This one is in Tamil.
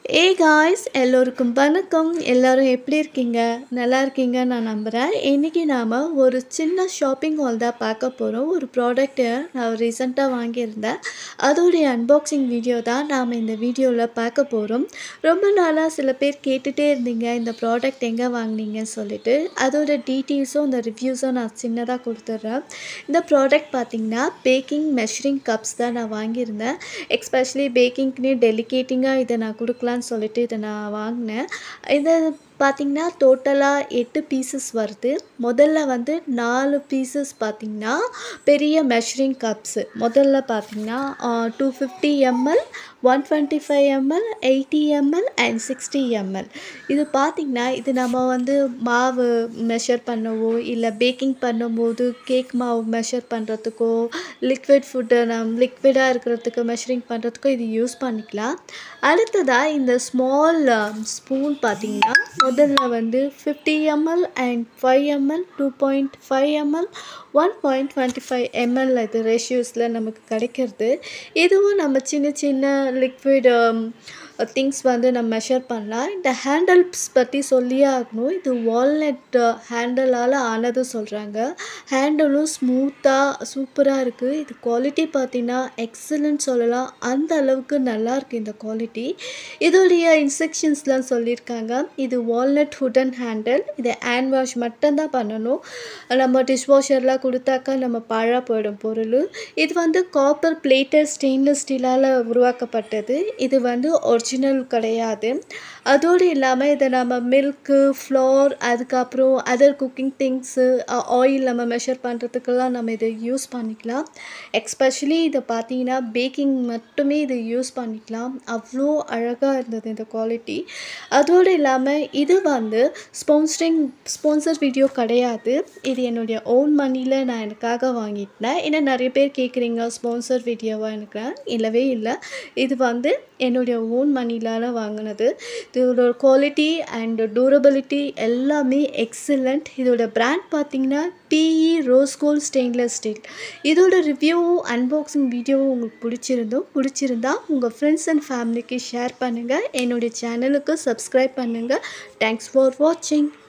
ஏ காய்ஸ் எல்லோருக்கும் வணக்கம் எல்லாரும் எப்படி இருக்கீங்க நல்லா இருக்கீங்க நான் நம்புகிறேன் இன்றைக்கி நாம் ஒரு சின்ன ஷாப்பிங் ஹால் தான் பார்க்க போகிறோம் ஒரு ப்ராடக்ட்டை நான் ரீசெண்டாக வாங்கியிருந்தேன் அதோடைய அன்பாக்சிங் வீடியோ தான் நாம் இந்த வீடியோவில் பார்க்க போகிறோம் ரொம்ப நாளாக சில பேர் கேட்டுகிட்டே இருந்தீங்க இந்த ப்ராடக்ட் எங்கே வாங்கினீங்கன்னு சொல்லிட்டு அதோட டீட்டெயில்ஸும் அந்த ரிவ்யூஸும் நான் சின்னதாக கொடுத்துட்றேன் இந்த ப்ராடக்ட் பார்த்திங்கன்னா பேக்கிங் மெஷரிங் கப்ஸ் தான் நான் வாங்கியிருந்தேன் எக்ஸ்பெஷலி பேக்கிங்க்குனே டெலிகேட்டிங்காக இதை நான் கொடுக்கலான்னு சொல்லிட்டு இதை நான் வாங்கினேன் இதை பார்த்திங்கன்னா டோட்டலாக எட்டு பீசஸ் வருது முதல்ல வந்து நாலு பீசஸ் பார்த்திங்கன்னா பெரிய மெஷரிங் கப்ஸு முதல்ல பார்த்திங்கன்னா two fifty ml one twenty five ml eighty ml and sixty ml இது பார்த்திங்கன்னா இது நம்ம வந்து மாவு மெஷர் பண்ணவோ இல்லை பேக்கிங் பண்ணும்போது கேக் மாவு மெஷர் பண்ணுறதுக்கோ லிக்விட் ஃபுட்டு நம் லிக்விடாக இருக்கிறதுக்கு மெஷரிங் பண்ணுறதுக்கோ இது யூஸ் பண்ணிக்கலாம் அடுத்ததாக இந்த ஸ்மால் ஸ்பூன் பார்த்திங்கன்னா முதல்ல வந்து fifty ml and five ml two point five ml one point twenty five ml இது ரேஷியோஸில் நமக்கு கிடைக்கிறது இதுவும் நம்ம சின்ன சின்ன லிக்விட் திங்ஸ் வந்து நம்ம மெஷர் பண்ணலாம் இந்த ஹேண்டல்ஸ் பற்றி சொல்லியே ஆகணும் இது வால்நட் ஹேண்டலால் ஆனது சொல்கிறாங்க ஹேண்டலும் ஸ்மூத்தாக சூப்பராக இருக்குது இது குவாலிட்டி பார்த்திங்கன்னா எக்ஸலண்ட் சொல்லலாம் அந்த அளவுக்கு நல்லாயிருக்கு இந்த குவாலிட்டி இதோடைய இன்ஸ்ட்ரக்ஷன்ஸ்லாம் சொல்லியிருக்காங்க இது வால்நட் ஹுடன் ஹேண்டில் இதை ஹேண்ட் வாஷ் மட்டும்தான் பண்ணணும் நம்ம டிஷ் வாஷர்லாம் கொடுத்தாக்கா நம்ம பாழாக போயிடும் பொருள் இது வந்து காப்பர் பிளேட்டட் ஸ்டெயின்லெஸ் ஸ்டீலால் உருவாக்கப்பட்டது இது வந்து ஒரிஜினல் கிடையாது அதோடு இல்லாமல் இதை நம்ம மில்க்கு ஃப்ளோர் அதுக்கப்புறம் அதர் குக்கிங் திங்ஸு ஆயில் நம்ம மெஷர் பண்ணுறதுக்கெல்லாம் நம்ம இதை யூஸ் பண்ணிக்கலாம் எக்ஸ்பெஷலி இதை பார்த்தீங்கன்னா பேக்கிங் மட்டுமே இதை யூஸ் பண்ணிக்கலாம் அவ்வளோ அழகாக இருந்தது இந்த குவாலிட்டி அதோடு இல்லாமல் இது வந்து ஸ்பான்சரிங் ஸ்பான்சர் வீடியோ கிடையாது இது என்னுடைய ஓன் மணியில் நான் எனக்காக வாங்கிட்டேன் ஏன்னா நிறைய பேர் கேட்குறீங்க ஸ்பான்சர் வீடியோவாக எனக்கு இல்லவே இல்லை இது வந்து என்னுடைய ஓன் மணிலால் வாங்கினது இதோட குவாலிட்டி அண்ட் டூரபிலிட்டி எல்லாமே எக்ஸலண்ட் இதோட பிராண்ட் பார்த்திங்கன்னா BE rose gold stainless steel இதோட ரிவ்யூவும் அன்பாக்சிங் வீடியோவும் உங்களுக்கு பிடிச்சிருந்தோம் பிடிச்சிருந்தா உங்கள் ஃப்ரெண்ட்ஸ் அண்ட் ஃபேமிலிக்கு ஷேர் பண்ணுங்கள் என்னுடைய சேனலுக்கு சப்ஸ்கிரைப் பண்ணுங்கள் தேங்க்ஸ் ஃபார் வாட்சிங்